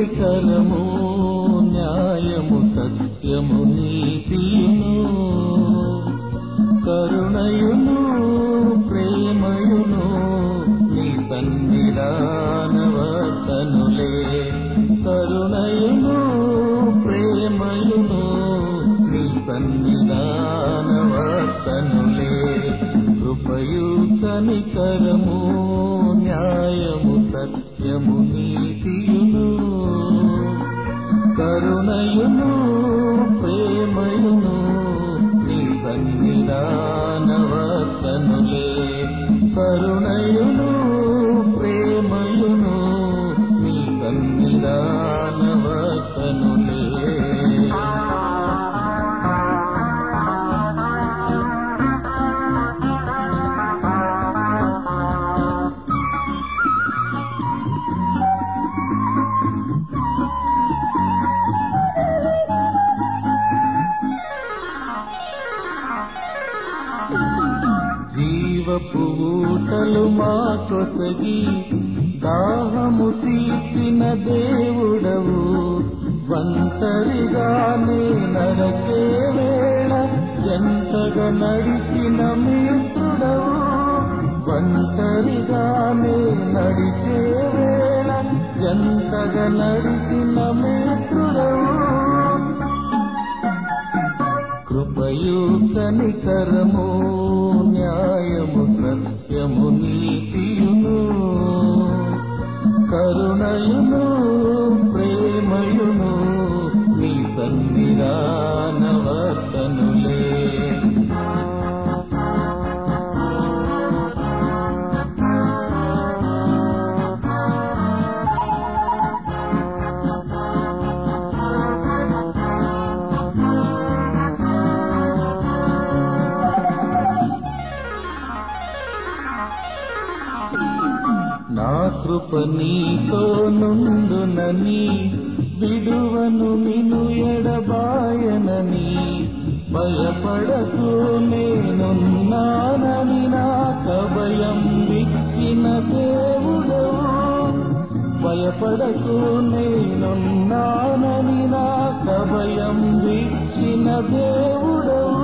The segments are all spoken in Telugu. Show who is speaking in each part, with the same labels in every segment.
Speaker 1: కనికరము న్యాయము సత్యము నీతియును కరుణయును ప్రేమయును నీ సన్నిధానవర్తనులే కరుణయును ప్రేమయును నీ సన్నిధానవర్తనులే కృపయు కనికరము న్యాయము సత్యము నీతియును కరుణయును ప్రేమయును నీ సన్నిధానవర్తనులే కరుణయును ప్రేమయును నీ సన్నిధానవర్తనులే జీవపు ఊటలు మా కొసగి దాహము తీర్చిన దేవుడవు ఒంటరిగానే నడచే వేళ జంటగా నడిచిన మిత్రుడవు ఒంటరిగానే నడిచే వేళ జంటగా నడిచిన మిత్రుడవు కృపయు కనికరము న్యాయము సత్యము నీతియును కరుణయును ప్రేమయును నీ సన్నిధానవర్తనులే నా కృప నీతో నుండునని విడువను నిను ఎడబాయనని భయపడకు నేనున్నానని నా కభయం ఇచ్చిన దేవుడవు భయపడకు నేనున్నానని నా కభయం ఇచ్చిన దేవుడవు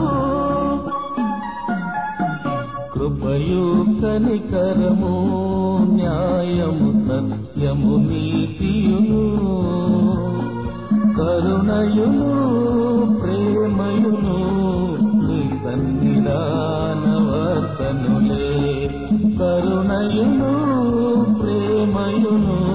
Speaker 1: కృపయు కనికరము న్యాయము సత్యము నీతియును కరుణయును ప్రేమయును నీ సన్నిధానవర్తనులే కరుణయును ప్రేమయును